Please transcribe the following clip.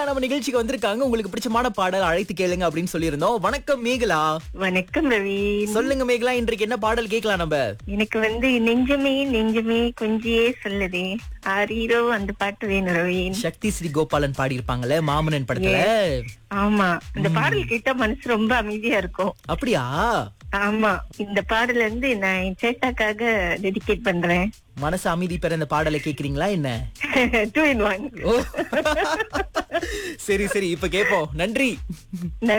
நம்ம நிகழ்ச்சிக்கு வந்திருக்காங்க உங்களுக்கு பிடிச்சமான பாடல் அழைத்து கேளுங்க அப்படின்னு சொல்லியிருந்தோம் வணக்கம் மேகலா வணக்கம் ரவி சொல்லுங்க மேகலா இன்றைக்கு என்ன பாடல் கேட்கலாம் நம்ம எனக்கு வந்து நெஞ்சமே நெஞ்சமே கொஞ்சியே சொல்லுதே ஆரீரோ அந்த பாட்டு வேணும் ரவி சக்தி ஸ்ரீ கோபாலன் பாடி இருப்பாங்கல்ல மாமனன் படத்துல ஆமா இந்த பாடல் கேட்டா மனசு ரொம்ப அமைதியா இருக்கும் அப்படியா ஆமா இந்த பாடல் வந்து நான் என் சேட்டாக்காக டெடிகேட் பண்றேன் மனசு அமைதி பெற இந்த பாடலை கேக்குறீங்களா என்ன டூ இன் ஒன் ஓ சரி சரி இப்ப கேப்போம் நன்றி